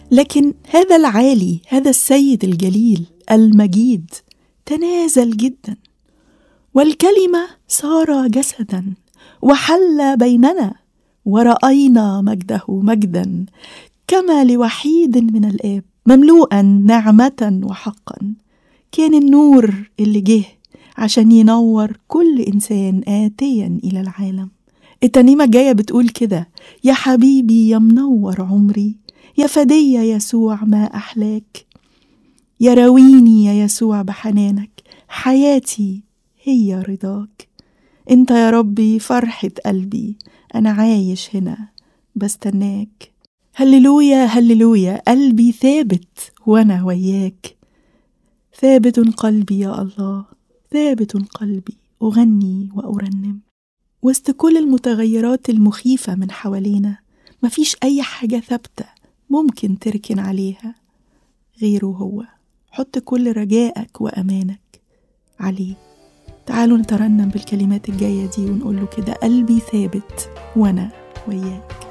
لكن هذا العالي هذا السيد الجليل المجيد تنازل جدا والكلمه صار جسدا وحل بيننا وراينا مجده مجدا كما لوحيد من الاب مملوءا نعمه وحقا كان النور اللي جه عشان ينور كل انسان اتيا الى العالم الترنيمه الجايه بتقول كده يا حبيبي يا منور عمري يا فدي يسوع ما احلاك يا راويني يا يسوع بحنانك حياتي هي رضاك انت يا ربي فرحة قلبي انا عايش هنا بستناك هللويا هللويا قلبي ثابت وانا وياك ثابت قلبي يا الله ثابت قلبي اغني وارنم وسط كل المتغيرات المخيفة من حوالينا مفيش أي حاجة ثابتة ممكن تركن عليها غيره هو حط كل رجائك وأمانك عليه تعالوا نترنم بالكلمات الجاية دي ونقول له كده قلبي ثابت وأنا وياك